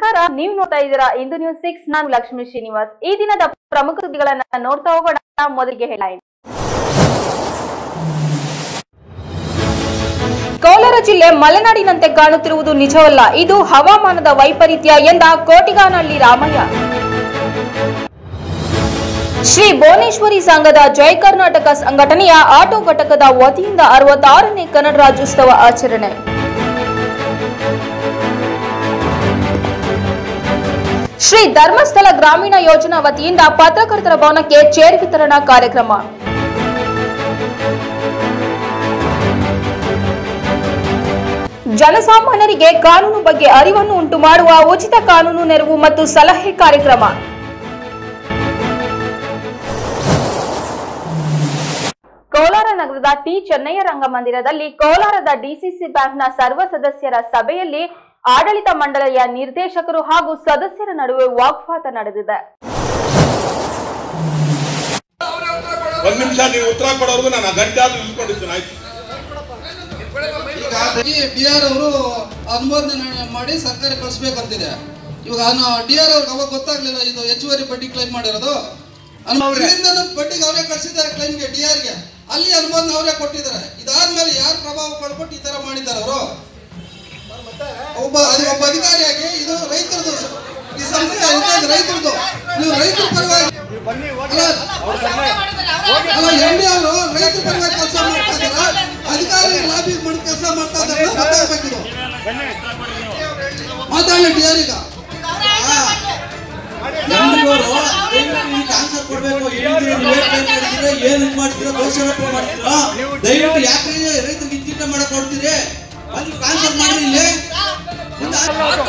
ನಮಸ್ಕಾರ ನೀವು ನೋಡ್ತಾ ಇದ್ದೀರಾ ಇಂದು ನ್ಯೂಸ್ ಸಿಕ್ಸ್ ನಾನು ಲಕ್ಷ್ಮೀ ಶ್ರೀನಿವಾಸ್ ಈ ದಿನದ ಪ್ರಮುಖ ಸುದ್ದಿಗಳನ್ನ ನೋಡ್ತಾ ಹೋಗೋಣ ಮೊದಲಿಗೆ ಹೆಡ್ಲೈನ್ ಕೋಲಾರ ಜಿಲ್ಲೆ ಮಲೆನಾಡಿನಂತೆ ಕಾಣುತ್ತಿರುವುದು ನಿಜವಲ್ಲ ಇದು ಹವಾಮಾನದ ವೈಪರೀತ್ಯ ಎಂದ ಕೋಟಿಗಾನಹಳ್ಳಿ ರಾಮಯ್ಯ ಶ್ರೀ ಭುವನೇಶ್ವರಿ ಸಂಘದ ಜಯ ಕರ್ನಾಟಕ ಸಂಘಟನೆಯ ಆಟೋ ಘಟಕದ ವತಿಯಿಂದ ಅರವತ್ತಾರನೇ ಕನ್ನಡ ರಾಜ್ಯೋತ್ಸವ ಆಚರಣೆ ಶ್ರೀ ಧರ್ಮಸ್ಥಳ ಗ್ರಾಮೀಣ ಯೋಜನಾ ವತಿಯಿಂದ ಪತ್ರಕರ್ತರ ಭವನಕ್ಕೆ ಚೇರ್ ವಿತರಣಾ ಕಾರ್ಯಕ್ರಮ ಜನಸಾಮಾನ್ಯರಿಗೆ ಕಾನೂನು ಬಗ್ಗೆ ಅರಿವನ್ನು ಉಂಟು ಮಾಡುವ ಉಚಿತ ಕಾನೂನು ನೆರವು ಮತ್ತು ಸಲಹೆ ಕಾರ್ಯಕ್ರಮ ಕೋಲಾರ ನಗರದ ಟಿ ಚೆನ್ನಯ್ಯ ರಂಗಮಂದಿರದಲ್ಲಿ ಕೋಲಾರದ ಡಿಸಿಸಿ ಬ್ಯಾಂಕ್ನ ಸರ್ವ ಸದಸ್ಯರ ಸಭೆಯಲ್ಲಿ ಆಡಳಿತ ಮಂಡಳಿಯ ನಿರ್ದೇಶಕರು ಹಾಗೂ ಸದಸ್ಯರ ನಡುವೆ ವಾಗ್ವಾದ ನಡೆದಿದೆ ಒಂದ್ ನಿಮಿಷ ನೀವು ಉತ್ತರ ಕೊಡೋರ್ಗು ನಾನು ಗಂಟೆ ಆದ್ರೂ ನಿಲ್ಕೊಂಡಿದ್ದೀನಿ ಆಯ್ತು ಈಗ ಡಿ ಆರ್ ಅವರು ಅನುಮೋದನೆ ಮಾಡಿ ಸರ್ಕಾರ ಕಳಿಸ್ಬೇಕಂತಿದೆ ಇವಾಗ ಡಿ ಆರ್ ಅವ್ರಿಗೆ ಅವಾಗ ಗೊತ್ತಾಗ್ಲಿಲ್ಲ ಇದು ಹೆಚ್ಚುವರಿ ಬಡ್ಡಿ ಕ್ಲೈಮ್ ಮಾಡಿರೋದು ಅನುಮೋದನೆ ಬಡ್ಡಿಗೆ ಅವರೇ ಕಳಿಸಿದ್ದಾರೆ ಕ್ಲೈಮ್ಗೆ ಡಿ ಆರ್ಗೆ ಅಲ್ಲಿ ಅನುಮೋದನೆ ಅವರೇ ಕೊಟ್ಟಿದ್ದಾರೆ ಇದಾದ್ಮೇಲೆ ಯಾರು ಪ್ರಭಾವ ಪಡ್ಬಿಟ್ಟು ಈ ತರ ಮಾಡಿದ್ದಾರೆ ಅವರು ಒಬ್ಬ ಅದು ಒಬ್ಬ ಅಧಿಕಾರಿಯಾಗಿ ಇದು ರೈತರದು ಈ ಸಂಸ್ಥೆ ಇದು ರೈತರದು ನೀವು ರೈತರ ಪರವಾಗಿ ಅಲ್ಲ ಎಣ್ಣೆ ಅವರು ರೈತರ ಪರವಾಗಿ ಕೆಲಸ ಮಾಡ್ತಾ ಇದ್ದಾರೆ ಅಧಿಕಾರಿ ಲಾಬಿ ಮಾಡಿ ಕೆಲಸ ಮಾಡ್ತಾ ಇದ್ದಾರೆ ಗೊತ್ತಾಗಬೇಕಿದು ಮಾತಾಡಲಿ ಡಿ ಆರ್ ಈಗ ಆನ್ಸರ್ ಕೊಡ್ಬೇಕು ಏನಿದೆ ನೀವು ಏನ್ ಮಾಡ್ತೀರಾ ಏನ್ ಇದ್ ಮಾಡ್ತೀರಾ ದೋಷಾರೋಪ ಮಾಡ್ತೀರಾ ದಯವಿಟ್ಟು ಯಾಕೆ ರೈತರಿಗೆ ಇಂಚಿಂತ ಮಾಡಕ್ ಕೊಡ್ತೀರಿ ಅಲ್ಲಿ ಆನ್ಸರ್ ಮಾಡಿ ಇಲ್ಲಿ ಮುಂದೆ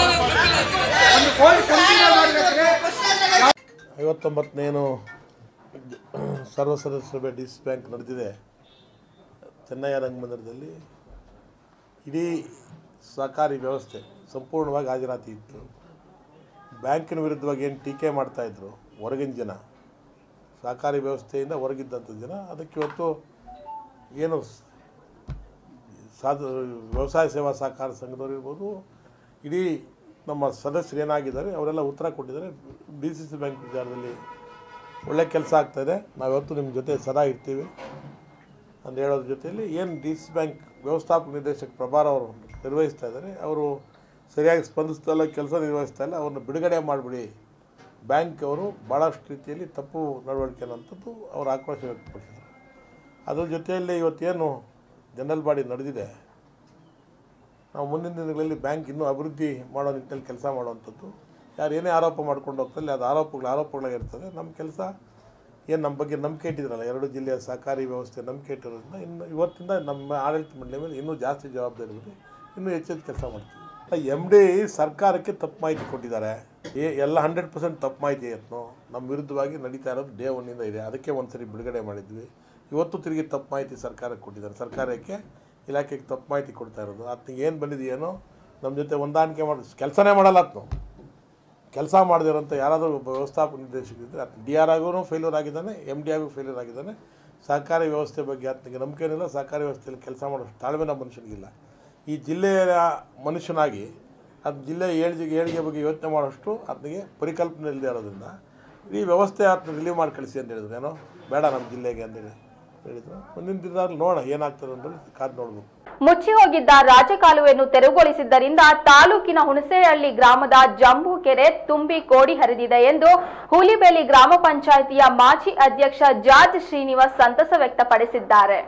ಐವತ್ತೊಂಬತ್ತನೇನು ಸರ್ವ ಸದಸ್ಯ ಸಭೆ ಡಿ ಸಿ ಬ್ಯಾಂಕ್ ನಡೆದಿದೆ ಚೆನ್ನಯ್ಯ ರಂಗಮಂದಿರದಲ್ಲಿ ಇಡೀ ಸಹಕಾರಿ ವ್ಯವಸ್ಥೆ ಸಂಪೂರ್ಣವಾಗಿ ಹಾಜರಾತಿ ಇತ್ತು ಬ್ಯಾಂಕಿನ ವಿರುದ್ಧವಾಗಿ ಏನು ಟೀಕೆ ಮಾಡ್ತಾಯಿದ್ರು ಹೊರಗಿನ ಜನ ಸಹಕಾರಿ ವ್ಯವಸ್ಥೆಯಿಂದ ಹೊರಗಿದ್ದಂಥ ಜನ ಅದಕ್ಕೆ ಇವತ್ತು ಏನು ಸ್- ಸಾಧ ವ್ಯವಸಾಯ ಸೇವಾ ಸಹಕಾರ ಸಂಘದವ್ರು ಇರ್ಬೋದು ಇಡೀ ನಮ್ಮ ಸದಸ್ಯರು ಏನಾಗಿದ್ದಾರೆ ಅವರೆಲ್ಲ ಉತ್ತರ ಕೊಟ್ಟಿದ್ದಾರೆ ಡಿ ಸಿ ಸಿ ಬ್ಯಾಂಕ್ ವಿಚಾರದಲ್ಲಿ ಒಳ್ಳೆ ಕೆಲಸ ಆಗ್ತಾಯಿದೆ ನಾವಿವತ್ತು ನಿಮ್ಮ ಜೊತೆ ಸದಾ ಇರ್ತೀವಿ ಅಂತ ಹೇಳೋದ್ರ ಜೊತೆಯಲ್ಲಿ ಏನು ಡಿ ಸಿ ಬ್ಯಾಂಕ್ ವ್ಯವಸ್ಥಾಪಕ ನಿರ್ದೇಶಕ ಪ್ರಭಾರ ಅವರು ನಿರ್ವಹಿಸ್ತಾ ಇದ್ದಾರೆ ಅವರು ಸರಿಯಾಗಿ ಸ್ಪಂದಿಸ್ತಾ ಇಲ್ಲ ಕೆಲಸ ನಿರ್ವಹಿಸ್ತಾ ಇಲ್ಲ ಅವ್ರನ್ನ ಬಿಡುಗಡೆ ಮಾಡಿಬಿಡಿ ಬ್ಯಾಂಕ್ ಅವರು ಭಾಳಷ್ಟು ರೀತಿಯಲ್ಲಿ ತಪ್ಪು ನಡವಳಿಕೆ ಅನ್ನೋಂಥದ್ದು ಅವರು ಆಕ್ರೋಶ ವ್ಯಕ್ತಪಡಿಸಿದ್ದಾರೆ ಅದ್ರ ಜೊತೆಯಲ್ಲಿ ಇವತ್ತೇನು ಜನರಲ್ ಬಾಡಿ ನಡೆದಿದೆ ನಾವು ಮುಂದಿನ ದಿನಗಳಲ್ಲಿ ಬ್ಯಾಂಕ್ ಇನ್ನೂ ಅಭಿವೃದ್ಧಿ ಮಾಡೋ ನಿಟ್ಟಿನಲ್ಲಿ ಕೆಲಸ ಮಾಡುವಂಥದ್ದು ಯಾರು ಏನೇ ಆರೋಪ ಮಾಡ್ಕೊಂಡು ಹೋಗ್ತಾರೆ ಅದು ಆರೋಪಗಳು ಆರೋಪಗಳಾಗಿರ್ತದೆ ನಮ್ಮ ಕೆಲಸ ಏನು ನಮ್ಮ ಬಗ್ಗೆ ನಂಬಿಕೆ ಇಟ್ಟಿದ್ರಲ್ಲ ಎರಡು ಜಿಲ್ಲೆಯ ಸಹಕಾರಿ ವ್ಯವಸ್ಥೆ ನಂಬಿಕೆ ಇಟ್ಟಿರೋದ್ರಿಂದ ಇನ್ನು ಇವತ್ತಿಂದ ನಮ್ಮ ಆಡಳಿತ ಮಂಡಳಿ ಮೇಲೆ ಇನ್ನೂ ಜಾಸ್ತಿ ಜವಾಬ್ದಾರಿ ಇರುತ್ತೆ ಇನ್ನೂ ಹೆಚ್ಚೆಚ್ಚು ಕೆಲಸ ಮಾಡ್ತೀವಿ ಎಮ್ ಡಿ ಸರ್ಕಾರಕ್ಕೆ ತಪ್ಪು ಮಾಹಿತಿ ಕೊಟ್ಟಿದ್ದಾರೆ ಏ ಎಲ್ಲ ಹಂಡ್ರೆಡ್ ಪರ್ಸೆಂಟ್ ತಪ್ಪು ಮಾಹಿತಿ ಇತ್ತು ನಮ್ಮ ವಿರುದ್ಧವಾಗಿ ನಡೀತಾ ಇರೋದು ಡೇ ಒನ್ನಿಂದ ಇದೆ ಅದಕ್ಕೆ ಒಂದು ಸರಿ ಬಿಡುಗಡೆ ಮಾಡಿದ್ವಿ ಇವತ್ತು ತಿರುಗಿ ತಪ್ಪು ಮಾಹಿತಿ ಸರ್ಕಾರಕ್ಕೆ ಕೊಟ್ಟಿದ್ದಾರೆ ಸರ್ಕಾರಕ್ಕೆ ಇಲಾಖೆಗೆ ತಪ್ಪು ಮಾಹಿತಿ ಕೊಡ್ತಾ ಇರೋದು ಅದಕ್ಕೆ ಏನು ಬಂದಿದೆಯೇನೋ ನಮ್ಮ ಜೊತೆ ಹೊಂದಾಣಿಕೆ ಮಾಡಿ ಕೆಲಸನೇ ಮಾಡಲ್ಲ ಆತ್ನು ಕೆಲಸ ಮಾಡದಿರೋಂಥ ಯಾರಾದರೂ ಒಬ್ಬ ವ್ಯವಸ್ಥಾಪಕ ನಿರ್ದೇಶಕರಿದ್ದರೆ ಆತ ಡಿ ಆರ್ ಆಗೂ ಫೇಲ್ಯೂರ್ ಆಗಿದ್ದಾನೆ ಎಮ್ ಡಿ ಆಗೂ ಫೇಲ್ಯೂರ್ ಆಗಿದ್ದಾನೆ ಸಹಕಾರಿ ವ್ಯವಸ್ಥೆ ಬಗ್ಗೆ ಆತನಿಗೆ ನಂಬಿಕೆ ಏನಿಲ್ಲ ಸಹಕಾರಿ ವ್ಯವಸ್ಥೆಯಲ್ಲಿ ಕೆಲಸ ಮಾಡೋ ತಾಳ್ಮೆ ನಮ್ಮ ಮನುಷ್ಯನಿಗಿಲ್ಲ ಈ ಜಿಲ್ಲೆಯ ಮನುಷ್ಯನಾಗಿ ಅದು ಜಿಲ್ಲೆಯ ಏಳಿಗೆ ಏಳಿಗೆ ಬಗ್ಗೆ ಯೋಚನೆ ಮಾಡೋಷ್ಟು ಆತನಿಗೆ ಪರಿಕಲ್ಪನೆ ಇಲ್ಲದೆ ಇರೋದ್ರಿಂದ ಈ ವ್ಯವಸ್ಥೆ ಆತನ ರಿಲೀವ್ ಮಾಡಿ ಕಳಿಸಿ ಅಂತ ಹೇಳಿದ್ರು ಏನೋ ಬೇಡ ನಮ್ಮ ಜಿಲ್ಲೆಗೆ ಅಂತೇಳಿ ಹೇಳಿದ್ರು ಮುಂದಿನ ದಿನದಲ್ಲಿ ನೋಡೋಣ ಏನಾಗ್ತದೆ ಅಂತೇಳಿ ಕಾದು ನೋಡ್ಬೇಕು ಮುಚ್ಚಿ ಹೋಗಿದ್ದ ರಾಜಕಾಲುವೆಯನ್ನು ತೆರವುಗೊಳಿಸಿದ್ದರಿಂದ ತಾಲೂಕಿನ ಹುಣಸೇಹಳ್ಳಿ ಗ್ರಾಮದ ಜಂಬೂ ಕೆರೆ ತುಂಬಿ ಕೋಡಿ ಹರಿದಿದೆ ಎಂದು ಹುಲಿಬೇಲಿ ಗ್ರಾಮ ಪಂಚಾಯಿತಿಯ ಮಾಜಿ ಅಧ್ಯಕ್ಷ ಜಾರ್ಜ್ ಶ್ರೀನಿವಾಸ್ ಸಂತಸ ವ್ಯಕ್ತಪಡಿಸಿದ್ದಾರೆ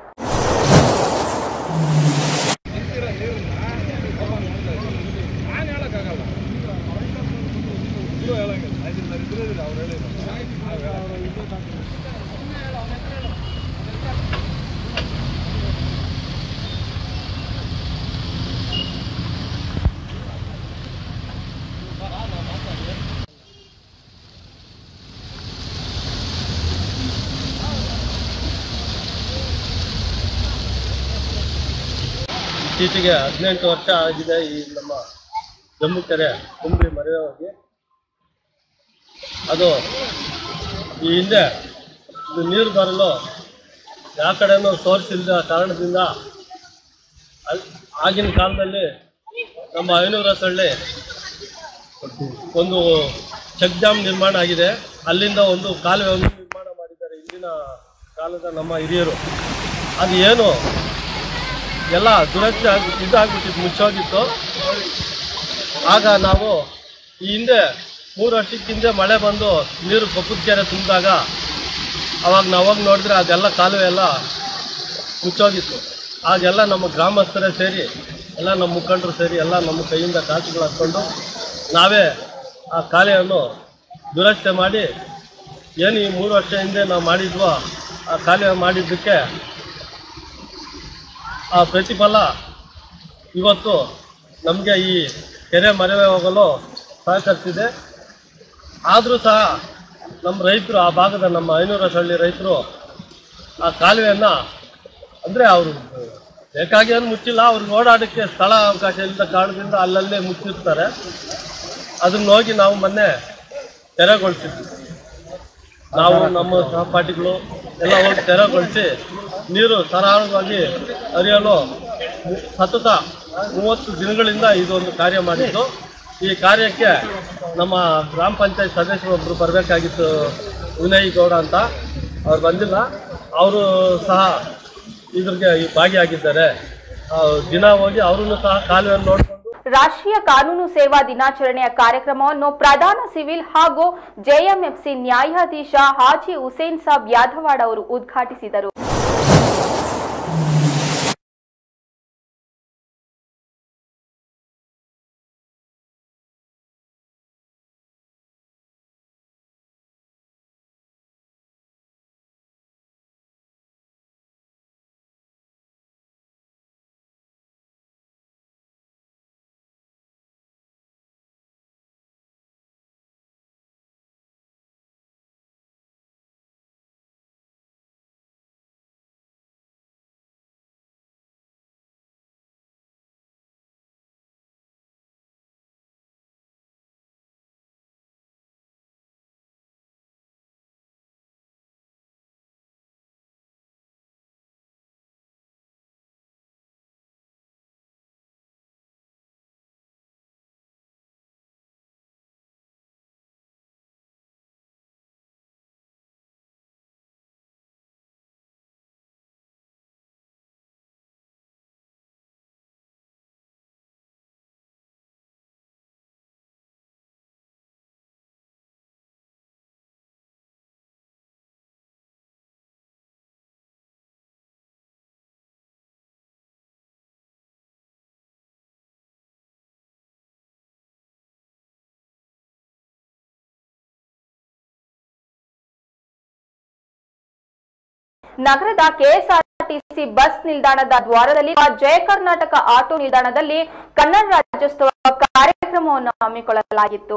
ಇತ್ತೀಚೆಗೆ ಹದಿನೆಂಟು ವರ್ಷ ಆಗಿದೆ ಈ ನಮ್ಮ ಜಮ್ಮು ಕೆರೆ ತುಂಬಿ ಮರೆಯೋಗಿ ಅದು ಈ ಹಿಂದೆ ಇದು ನೀರು ಬರಲು ಯಾವ ಕಡೆನೂ ಸೋರ್ಸ್ ಇಲ್ಲದ ಕಾರಣದಿಂದ ಅಲ್- ಆಗಿನ ಕಾಲದಲ್ಲಿ ನಮ್ಮ ಐನೂರ ಸೊಳ್ಳೆ ಒಂದು ಚೆಕ್ ಡ್ಯಾಮ್ ನಿರ್ಮಾಣ ಆಗಿದೆ ಅಲ್ಲಿಂದ ಒಂದು ಕಾಲುವೆಯನ್ನು ನಿರ್ಮಾಣ ಮಾಡಿದ್ದಾರೆ ಇಂದಿನ ಕಾಲದ ನಮ್ಮ ಹಿರಿಯರು ಅದು ಏನು ಎಲ್ಲ ದುರಸ್ತಿ ಆಗಿ ಇದಾಗ್ಬಿಟ್ಟಿತ್ತು ಮುಚ್ಚೋಗಿತ್ತು ಆಗ ನಾವು ಈ ಹಿಂದೆ ಮೂರು ವರ್ಷಕ್ಕೆ ಹಿಂದೆ ಮಳೆ ಬಂದು ನೀರು ಕೊಪ್ಪದ ಕೆರೆ ತುಂಬಿದಾಗ ಅವಾಗ ನಾವಾಗ ನೋಡಿದ್ರೆ ಅದೆಲ್ಲ ಕಾಲುವೆ ಎಲ್ಲ ಮುಚ್ಚೋಗಿತ್ತು ಆಗೆಲ್ಲ ನಮ್ಮ ಗ್ರಾಮಸ್ಥರೇ ಸೇರಿ ಎಲ್ಲ ನಮ್ಮ ಮುಖಂಡರು ಸೇರಿ ಎಲ್ಲ ನಮ್ಮ ಕೈಯಿಂದ ಕಾಸುಗಳು ಹಾಕ್ಕೊಂಡು ನಾವೇ ಆ ಕಾಲೆಯನ್ನು ದುರಸ್ತಿ ಮಾಡಿ ಏನು ಈ ಮೂರು ವರ್ಷ ಹಿಂದೆ ನಾವು ಮಾಡಿದ್ವೋ ಆ ಕಾಲುವೆ ಮಾಡಿದ್ದಕ್ಕೆ ಆ ಪ್ರತಿಫಲ ಇವತ್ತು ನಮಗೆ ಈ ಕೆರೆ ಮರವೆ ಹೋಗಲು ಸಹಕರಿಸಿದೆ ಆದರೂ ಸಹ ನಮ್ಮ ರೈತರು ಆ ಭಾಗದ ನಮ್ಮ ಐನೂರಸಹಳ್ಳಿ ರೈತರು ಆ ಕಾಲುವೆಯನ್ನು ಅಂದರೆ ಅವರು ಬೇಕಾಗಿ ಏನು ಮುಚ್ಚಿಲ್ಲ ಅವ್ರಿಗೆ ಓಡಾಡೋಕ್ಕೆ ಸ್ಥಳ ಅವಕಾಶ ಇಲ್ಲದ ಕಾರಣದಿಂದ ಅಲ್ಲಲ್ಲೇ ಮುಚ್ಚಿರ್ತಾರೆ ಅದನ್ನ ಹೋಗಿ ನಾವು ಮೊನ್ನೆ ತೆರವುಗೊಳಿಸಿದ್ವಿ ನಾವು ನಮ್ಮ ಸಹಪಾಠಿಗಳು ಎಲ್ಲ ಹೋಗಿ ತೆರವುಗೊಳಿಸಿ ನೀರು ಸರಾಗವಾಗಿ ಹರಿಯಲು ಮು- ಸತತ ಮೂವತ್ತು ದಿನಗಳಿಂದ ಇದೊಂದು ಕಾರ್ಯ ಮಾಡಿದ್ದು ಈ ಕಾರ್ಯಕ್ಕೆ ನಮ್ಮ ಗ್ರಾಮ ಪಂಚಾಯತ್ ಸದಸ್ಯರು ಒಬ್ಬರು ಬರಬೇಕಾಗಿತ್ತು ವಿನಯ್ ಗೌಡ ಅಂತ ಅವ್ರು ಬಂದಿಲ್ಲ ಅವರು ಸಹ ಇದ್ರಿಗೆ ಭಾಗಿಯಾಗಿದ್ದಾರೆ ಆ, ದಿನ ಹೋಗಿ ಅವರನ್ನು ಸಹ ಕಾಲುವೆಯನ್ನು ನೋಡಿಕೊಂಡು ರಾಷ್ಟ್ರೀಯ ಕಾನೂನು ಸೇವಾ ದಿನಾಚರಣೆಯ ಕಾರ್ಯಕ್ರಮವನ್ನು ಪ್ರಧಾನ ಸಿವಿಲ್ ಹಾಗೂ ಜೆಎಂಎಫ್ಸಿ ನ್ಯಾಯಾಧೀಶ ಹಾಜಿ ಹುಸೇನ್ ಸಾಬ್ ಯಾದವಾಡ್ ಅವರು ಉದ್ಘಾಟಿಸಿದರು ನಗರದ ಕೆಎಸ್ಆರ್ಟಿಸಿ ಬಸ್ ನಿಲ್ದಾಣದ ದ್ವಾರದಲ್ಲಿ ಜಯ ಕರ್ನಾಟಕ ಆಟೋ ನಿಲ್ದಾಣದಲ್ಲಿ ಕನ್ನಡ ರಾಜ್ಯೋತ್ಸವ ಕಾರ್ಯಕ್ರಮವನ್ನು ಹಮ್ಮಿಕೊಳ್ಳಲಾಗಿತ್ತು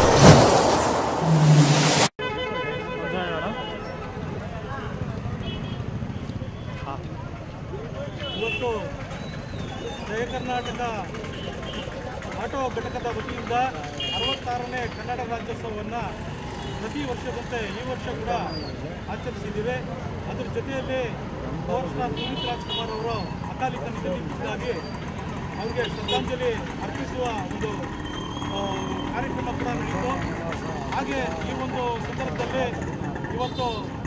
ಇವತ್ತು ಜಯ ಕರ್ನಾಟಕ ಆಟೋ ಘಟಕದ ವತಿಯಿಂದ ಅರವತ್ತಾರನೇ ಕನ್ನಡ ರಾಜ್ಯೋತ್ಸವವನ್ನು ಪ್ರತಿ ವರ್ಷದಂತೆ ಈ ವರ್ಷ ಕೂಡ ಆಚರಿಸಿದ್ದೀವಿ ಅದರ ಜೊತೆಯಲ್ಲಿ ಪವರ್ ಸ್ಟಾರ್ ಪುನೀತ್ ರಾಜ್ಕುಮಾರ್ ಅವರು ಅಕಾಲಿಕ ನಿಧನದಿಂದಾಗಿ ಅವರಿಗೆ ಶ್ರದ್ಧಾಂಜಲಿ ಅರ್ಪಿಸುವ ಒಂದು ಆ, ಕಾರ್ಯಕ್ರಮ ಕೂಡ ನಡೆಯಿತು ಹಾಗೆ ಈ ಒಂದು ಸಂದರ್ಭದಲ್ಲಿ ಇವತ್ತು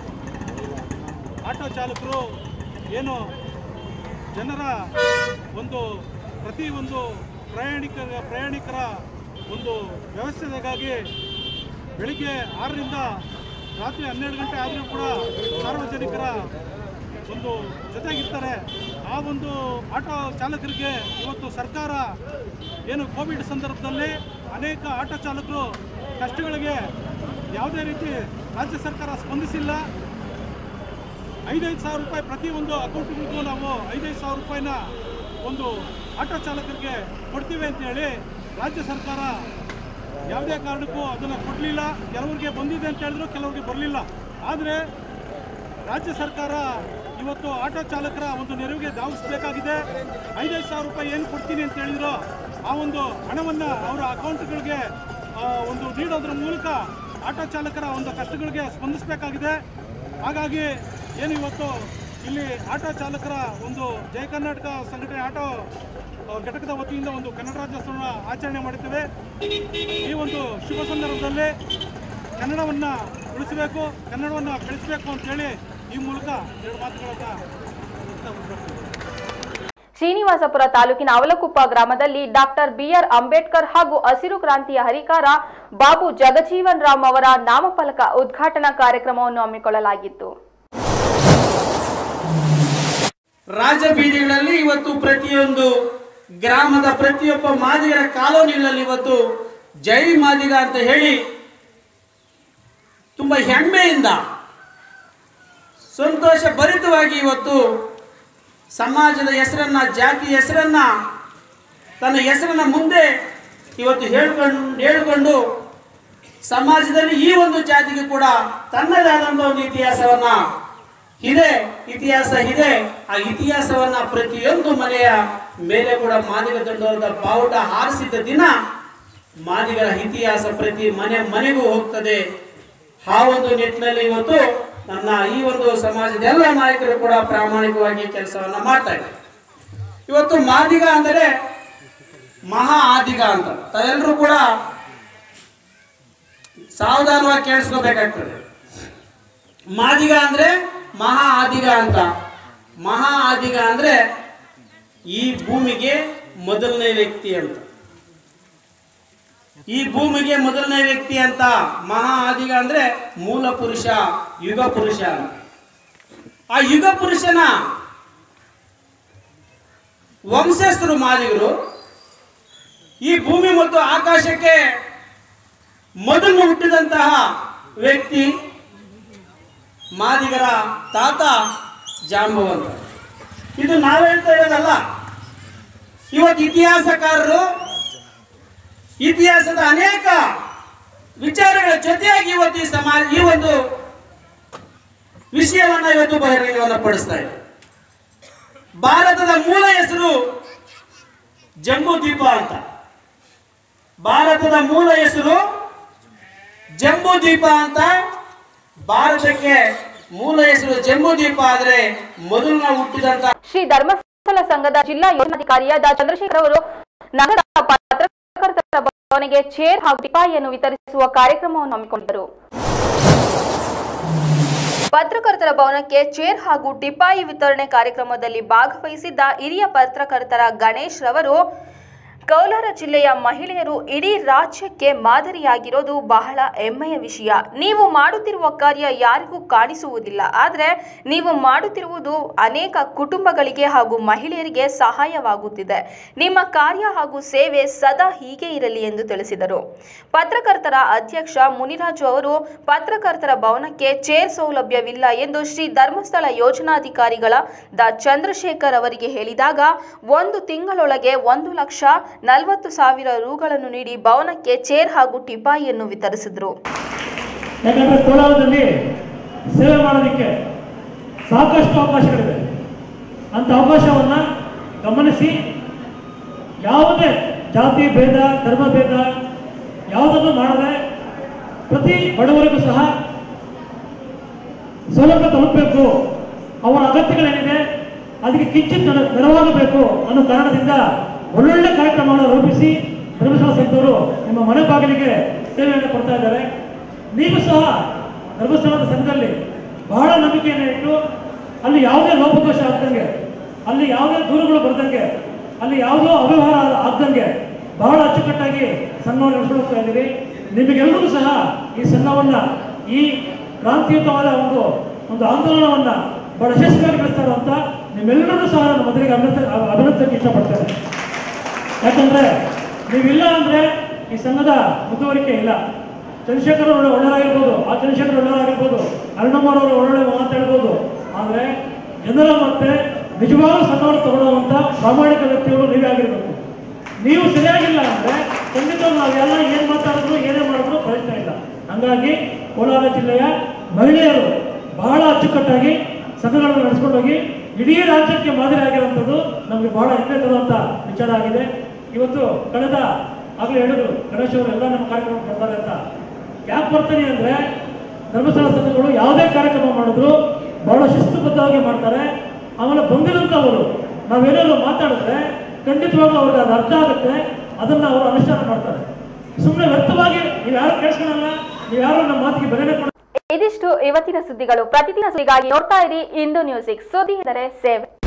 ಆಟೋ ಚಾಲಕರು ಏನು ಜನರ ಒಂದು ಪ್ರತಿ ಒಂದು ಪ್ರಯಾಣಿಕರ ಪ್ರಯಾಣಿಕರ ಒಂದು ವ್ಯವಸ್ಥೆಗಾಗಿ ಬೆಳಿಗ್ಗೆ ಆರರಿಂದ ರಾತ್ರಿ ಹನ್ನೆರಡು ಗಂಟೆ ಆದರೂ ಕೂಡ ಸಾರ್ವಜನಿಕರ ಒಂದು ಜೊತೆಗಿರ್ತಾರೆ ಆ ಒಂದು ಆಟೋ ಚಾಲಕರಿಗೆ ಇವತ್ತು ಸರ್ಕಾರ ಏನು ಕೋವಿಡ್ ಸಂದರ್ಭದಲ್ಲಿ ಅನೇಕ ಆಟೋ ಚಾಲಕರು ಕಷ್ಟಗಳಿಗೆ ಯಾವುದೇ ರೀತಿ ರಾಜ್ಯ ಸರ್ಕಾರ ಸ್ಪಂದಿಸಿಲ್ಲ ಐದೈದು ಸಾವಿರ ರೂಪಾಯಿ ಪ್ರತಿ ಒಂದು ಅಕೌಂಟ್ಗಳಿಗೂ ನಾವು ಐದೈದು ಸಾವಿರ ರೂಪಾಯಿನ ಒಂದು ಆಟೋ ಚಾಲಕರಿಗೆ ಕೊಡ್ತೀವಿ ಅಂತೇಳಿ ರಾಜ್ಯ ಸರ್ಕಾರ ಯಾವುದೇ ಕಾರಣಕ್ಕೂ ಅದನ್ನು ಕೊಡಲಿಲ್ಲ ಕೆಲವರಿಗೆ ಬಂದಿದೆ ಅಂತ ಹೇಳಿದ್ರು ಕೆಲವರಿಗೆ ಬರಲಿಲ್ಲ ಆದರೆ ರಾಜ್ಯ ಸರ್ಕಾರ ಇವತ್ತು ಆಟೋ ಚಾಲಕರ ಒಂದು ನೆರವಿಗೆ ಧಾವಿಸಬೇಕಾಗಿದೆ ಐದೈದು ಸಾವಿರ ರೂಪಾಯಿ ಏನು ಕೊಡ್ತೀನಿ ಅಂತ ಹೇಳಿದ್ರು ಆ ಒಂದು ಹಣವನ್ನು ಅವರ ಅಕೌಂಟ್ಗಳಿಗೆ ಆ, ಒಂದು ನೀಡೋದ್ರ ಮೂಲಕ ಆಟೋ ಚಾಲಕರ ಒಂದು ಕಷ್ಟಗಳಿಗೆ ಸ್ಪಂದಿಸಬೇಕಾಗಿದೆ ಹಾಗಾಗಿ ಏನು ಇವತ್ತು ಇಲ್ಲಿ ಆಟೋ ಚಾಲಕರ ಒಂದು ಜಯ ಕರ್ನಾಟಕ ಸಂಘಟನೆ ಆಟೋ ಆ, ಘಟಕದ ವತಿಯಿಂದ ಒಂದು ಕನ್ನಡ ರಾಜ್ಯೋತ್ಸವನ ಆಚರಣೆ ಮಾಡುತ್ತೇವೆ ಈ ಒಂದು ಶುಭ ಸಂದರ್ಭದಲ್ಲಿ ಕನ್ನಡವನ್ನು ಉಳಿಸಬೇಕು ಕನ್ನಡವನ್ನು ಬೆಳೆಸಬೇಕು ಅಂತೇಳಿ ಈ ಮೂಲಕ ಎರಡು ಮಾತುಗಳನ್ನು ಶ್ರೀನಿವಾಸಪುರ ತಾಲೂಕಿನ ಅವಲಕುಪ್ಪ ಗ್ರಾಮದಲ್ಲಿ ಡಾಕ್ಟರ್ ಬಿಆರ್ ಅಂಬೇಡ್ಕರ್ ಹಾಗೂ ಹಸಿರು ಕ್ರಾಂತಿಯ ಹರಿಕಾರ ಬಾಬು ಜಗಜೀವನ್ ರಾಮ್ ಅವರ ನಾಮಫಲಕ ಉದ್ಘಾಟನಾ ಕಾರ್ಯಕ್ರಮವನ್ನು ಹಮ್ಮಿಕೊಳ್ಳಲಾಗಿತ್ತು ರಾಜಬೀದಿಗಳಲ್ಲಿ ಇವತ್ತು ಪ್ರತಿಯೊಂದು ಗ್ರಾಮದ ಪ್ರತಿಯೊಬ್ಬ ಮಾದಿಗರ ಕಾಲೋನಿಗಳಲ್ಲಿ ಇವತ್ತು ಜೈ ಮಾದಿಗ ಅಂತ ಹೇಳಿ ತುಂಬ ಹೆಮ್ಮೆಯಿಂದ ಸಂತೋಷ ಭರಿತವಾಗಿ ಇವತ್ತು ಸಮಾಜದ ಹೆಸರನ್ನ ಜಾತಿ ಹೆಸರನ್ನ ತನ್ನ ಹೆಸರನ್ನ ಮುಂದೆ ಇವತ್ತು ಹೇಳ್ಕೊಂಡು ಹೇಳಿಕೊಂಡು ಸಮಾಜದಲ್ಲಿ ಈ ಒಂದು ಜಾತಿಗೆ ಕೂಡ ತನ್ನದೇ ಆದಂಥ ಒಂದು ಇತಿಹಾಸವನ್ನ ಇದೆ ಇತಿಹಾಸ ಇದೆ ಆ ಇತಿಹಾಸವನ್ನ ಪ್ರತಿಯೊಂದು ಮನೆಯ ಮೇಲೆ ಕೂಡ ಮಾದಿಗ ತಂಡವರದ ಬಾವುಟ ಹಾರಿಸಿದ ದಿನ ಮಾದಿಗರ ಇತಿಹಾಸ ಪ್ರತಿ ಮನೆ ಮನೆಗೂ ಹೋಗ್ತದೆ ಆ ಒಂದು ನಿಟ್ಟಿನಲ್ಲಿ ಇವತ್ತು ನನ್ನ ಈ ಒಂದು ಸಮಾಜದ ಎಲ್ಲ ನಾಯಕರು ಕೂಡ ಪ್ರಾಮಾಣಿಕವಾಗಿ ಕೆಲಸವನ್ನ ಮಾಡ್ತಾ ಇದ್ದಾರೆ ಇವತ್ತು ಮಾದಿಗ ಅಂದರೆ ಮಹಾ ಆದಿಗ ಅಂತ ತಾವೆಲ್ಲರೂ ಕೂಡ ಸಾವಧಾನವಾಗಿ ಕೇಳಿಸ್ಕೋಬೇಕಾಗ್ತದೆ ಮಾದಿಗ ಅಂದ್ರೆ ಮಹಾ ಆದಿಗ ಅಂತ ಮಹಾ ಆದಿಗ ಅಂದ್ರೆ ಈ ಭೂಮಿಗೆ ಮೊದಲನೇ ವ್ಯಕ್ತಿ ಅಂತ ಈ ಭೂಮಿಗೆ ಮೊದಲನೇ ವ್ಯಕ್ತಿ ಅಂತ ಮಹಾ ಆದಿಗ ಅಂದ್ರೆ ಮೂಲ ಪುರುಷ ಯುಗ ಪುರುಷ ಅಂತ ಆ ಯುಗ ಪುರುಷನ ವಂಶಸ್ಥರು ಮಾದಿಗರು ಈ ಭೂಮಿ ಮತ್ತು ಆಕಾಶಕ್ಕೆ ಮೊದಲು ಹುಟ್ಟಿದಂತಹ ವ್ಯಕ್ತಿ ಮಾದಿಗರ ತಾತ ಜಾಂಬವಂತ ಇದು ನಾವು ಹೇಳ್ತಾ ಇರೋದಲ್ಲ ಇವತ್ತು ಇತಿಹಾಸಕಾರರು ಇತಿಹಾಸದ ಅನೇಕ ವಿಚಾರಗಳ ಜೊತೆಯಾಗಿ ಇವತ್ತು ಈ ಸಮಾಜ ಈ ಒಂದು ವಿಷಯವನ್ನ ಇವತ್ತು ಬಹಿರಂಗವನ್ನ ಪಡಿಸ್ತಾ ಇದೆ ಭಾರತದ ಮೂಲ ಹೆಸರು ಜಂಬೂ ದ್ವೀಪ ಅಂತ ಭಾರತದ ಮೂಲ ಹೆಸರು ಜಂಬೂ ದ್ವೀಪ ಅಂತ ಭಾರತಕ್ಕೆ ಮೂಲ ಹೆಸರು ಜಂಬೂ ದ್ವೀಪ ಆದ್ರೆ ಮೊದಲು ನಾವು ಹುಟ್ಟಿದಂತ ಶ್ರೀ ಧರ್ಮಸ್ಥಳ ಸಂಘದ ಜಿಲ್ಲಾ ಯೋಜನಾಧಿಕಾರಿಯಾದ ಚಂದ್ರಶೇಖರ್ ಅವರು ನಗರದ ಪತ್ರಕರ್ತರ ಭವನಿಗೆ ಚೇರ್ ಹಾಗೂ ಟಿಪಾಯಿಯನ್ನು ವಿತರಿಸುವ ಕಾರ್ಯಕ್ರಮವನ್ನು ಹಮ್ಮಿಕೊಂಡಿದ್ದರು ಪತ್ರಕರ್ತರ ಭವನಕ್ಕೆ ಚೇರ್ ಹಾಗೂ ಟಿಪಾಯಿ ವಿತರಣೆ ಕಾರ್ಯಕ್ರಮದಲ್ಲಿ ಭಾಗವಹಿಸಿದ್ದ ಹಿರಿಯ ಪತ್ರಕರ್ತರ ಗಣೇಶ್ ರವರು ಕೋಲಾರ ಜಿಲ್ಲೆಯ ಮಹಿಳೆಯರು ಇಡೀ ರಾಜ್ಯಕ್ಕೆ ಮಾದರಿಯಾಗಿರೋದು ಬಹಳ ಹೆಮ್ಮೆಯ ವಿಷಯ ನೀವು ಮಾಡುತ್ತಿರುವ ಕಾರ್ಯ ಯಾರಿಗೂ ಕಾಣಿಸುವುದಿಲ್ಲ ಆದರೆ ನೀವು ಮಾಡುತ್ತಿರುವುದು ಅನೇಕ ಕುಟುಂಬಗಳಿಗೆ ಹಾಗೂ ಮಹಿಳೆಯರಿಗೆ ಸಹಾಯವಾಗುತ್ತಿದೆ ನಿಮ್ಮ ಕಾರ್ಯ ಹಾಗೂ ಸೇವೆ ಸದಾ ಹೀಗೆ ಇರಲಿ ಎಂದು ತಿಳಿಸಿದರು ಪತ್ರಕರ್ತರ ಅಧ್ಯಕ್ಷ ಮುನಿರಾಜು ಅವರು ಪತ್ರಕರ್ತರ ಭವನಕ್ಕೆ ಚೇರ್ ಸೌಲಭ್ಯವಿಲ್ಲ ಎಂದು ಶ್ರೀ ಧರ್ಮಸ್ಥಳ ಯೋಜನಾಧಿಕಾರಿಗಳ ದ ಚಂದ್ರಶೇಖರ್ ಅವರಿಗೆ ಹೇಳಿದಾಗ ಒಂದು ತಿಂಗಳೊಳಗೆ ಒಂದು ಲಕ್ಷ ನಲವತ್ತು ಸಾವಿರ ರುಗಳನ್ನು ನೀಡಿ ಭವನಕ್ಕೆ ಚೇರ್ ಹಾಗೂ ಟಿಪಾಯಿಯನ್ನು ವಿತರಿಸಿದರು ಯಾಕಂದ್ರೆ ಕೋಲಾರದಲ್ಲಿ ಸೇವೆ ಮಾಡೋದಕ್ಕೆ ಸಾಕಷ್ಟು ಅವಕಾಶಗಳಿದೆ ಅಂತ ಅವಕಾಶವನ್ನ ಗಮನಿಸಿ ಯಾವುದೇ ಜಾತಿ ಭೇದ ಧರ್ಮ ಭೇದ ಯಾವುದನ್ನು ಮಾಡದೆ ಪ್ರತಿ ಬಡವರಿಗೂ ಸಹ ಸೌಲಭ್ಯ ತಲುಪಬೇಕು ಅವರ ಅಗತ್ಯಗಳೇನಿದೆ ಅದಕ್ಕೆ ಕಿಂಚಿತ್ ನೆರ- ನೆರವಾಗಬೇಕು ಅನ್ನೋ ಕಾರಣದಿಂದ ಒಳ್ಳೊಳ್ಳೆ ಕಾರ್ಯಕ್ರಮವನ್ನು ರೂಪಿಸಿ ಧರ್ಮಸ್ಥಳ ಸಂಘದವರು ನಿಮ್ಮ ಮನೆ ಬಾಗಿಲಿಗೆ ಸೇವೆಯನ್ನು ಕೊಡ್ತಾ ಇದ್ದಾರೆ ನೀವು ಸಹ ಧರ್ಮಸ್ಥಳದ ಸಂಘದಲ್ಲಿ ಬಹಳ ನಂಬಿಕೆಯನ್ನು ಇಟ್ಟು ಅಲ್ಲಿ ಯಾವುದೇ ಲೋಪದೋಷ ಆಗ್ದಂಗೆ ಅಲ್ಲಿ ಯಾವುದೇ ದೂರುಗಳು ಬರ್ದಂಗೆ ಅಲ್ಲಿ ಯಾವುದೋ ಅವ್ಯವಹಾರ ಆಗ್ದಂಗೆ ಬಹಳ ಅಚ್ಚುಕಟ್ಟಾಗಿ ಸಂಘವನ್ನು ನಡೆಸ್ಕೊಳ್ತಾ ಇದ್ದೀರಿ ನಿಮಗೆಲ್ಲರಿಗೂ ಸಹ ಈ ಸಂಘವನ್ನ ಈ ಕ್ರಾಂತಿಯುತವಾದ ಒಂದು ಒಂದು ಆಂದೋಲನವನ್ನ ಬಹಳ ಯಶಸ್ವಿಯಾಗಿ ನಡೆಸ್ತಾ ಇರುವಂತ ನಿಮ್ಮೆಲ್ಲರೂ ಸಹ ನನ್ನ ಮೊದಲಿಗೆ ಅಭಿನಂದ ಅಭಿನಂದಕ್ಕೆ ಇಷ್ಟಪಡ್ತೇನೆ ಯಾಕಂದ್ರೆ ನೀವಿಲ್ಲ ಅಂದ್ರೆ ಈ ಸಂಘದ ಮುಂದುವರಿಕೆ ಇಲ್ಲ ಚಂದ್ರಶೇಖರ್ ಅವರು ಒಳ್ಳೆಯವರಾಗಿರ್ಬೋದು ಆ ಚಂದ್ರಶೇಖರ್ ಒಳ್ಳೆಯವರಾಗಿರ್ಬೋದು ಅರುಣಮ್ಮರವರು ಒಳ್ಳೆ ಮಾತಾಡ್ಬೋದು ಆದ್ರೆ ಜನರ ಮತ್ತೆ ನಿಜವಾಗ್ಲೂ ಸಂಘವನ್ನು ತಗೊಳ್ಳುವಂತ ಪ್ರಾಮಾಣಿಕ ವ್ಯಕ್ತಿಗಳು ನೀವೇ ಆಗಿರ್ಬೇಕು ನೀವು ಸರಿಯಾಗಿಲ್ಲ ಅಂದ್ರೆ ಖಂಡಿತ ನಾವೆಲ್ಲ ಏನ್ ಮಾತಾಡಿದ್ರು ಏನೇ ಮಾಡಿದ್ರು ಪ್ರಯತ್ನ ಇಲ್ಲ ಹಂಗಾಗಿ ಕೋಲಾರ ಜಿಲ್ಲೆಯ ಮಹಿಳೆಯರು ಬಹಳ ಅಚ್ಚುಕಟ್ಟಾಗಿ ಸಂಘಗಳನ್ನು ನಡೆಸ್ಕೊಂಡು ಹೋಗಿ ಇಡೀ ರಾಜ್ಯಕ್ಕೆ ಮಾದರಿ ಆಗಿರುವಂಥದ್ದು ನಮಗೆ ಬಹಳ ಹೆಮ್ಮೆ ತರುವಂತ ವಿಚಾರ ಆಗಿದೆ ಇವತ್ತು ಕಳೆದ ಆಗಲೇ ಹೇಳಿದ್ರು ಗಣೇಶ್ ಅವರು ಎಲ್ಲ ನಮ್ಮ ಕಾರ್ಯಕ್ರಮ ಬರ್ತಾರೆ ಅಂತ ಯಾಕೆ ಬರ್ತೀನಿ ಅಂದ್ರೆ ಧರ್ಮಸ್ಥಳ ಸಂಘಗಳು ಯಾವುದೇ ಕಾರ್ಯಕ್ರಮ ಮಾಡಿದ್ರು ಬಹಳ ಶಿಸ್ತುಬದ್ಧವಾಗಿ ಮಾಡ್ತಾರೆ ಆಮೇಲೆ ಬಂದಿರೋಂಥವರು ನಾವೇನಾದ್ರು ಮಾತಾಡಿದ್ರೆ ಖಂಡಿತವಾಗ್ಲೂ ಅವ್ರಿಗೆ ಅದು ಅರ್ಥ ಆಗುತ್ತೆ ಅದನ್ನ ಅವರು ಅನುಷ್ಠಾನ ಮಾಡ್ತಾರೆ ಸುಮ್ಮನೆ ವ್ಯರ್ಥವಾಗಿ ನೀವು ಯಾರು ಕೇಳಿಸ್ಕೊಳಲ್ಲ ನೀವು ಯಾರು ನಮ್ಮ ಮಾತಿಗೆ ಬೆಲೆನೇ ಕೊಡ ಇದಿಷ್ಟು ಇವತ್ತಿನ ಸುದ್ದಿಗಳು ಪ್ರತಿದಿನ ಸುದ್ದಿಗಾಗಿ ನೋಡ್ತಾ ಇರಿ ಇಂದು ನ್ಯೂಸಿಕ್ ಸುದ್ದಿ ಎಂದರೆ ಸೇವೆ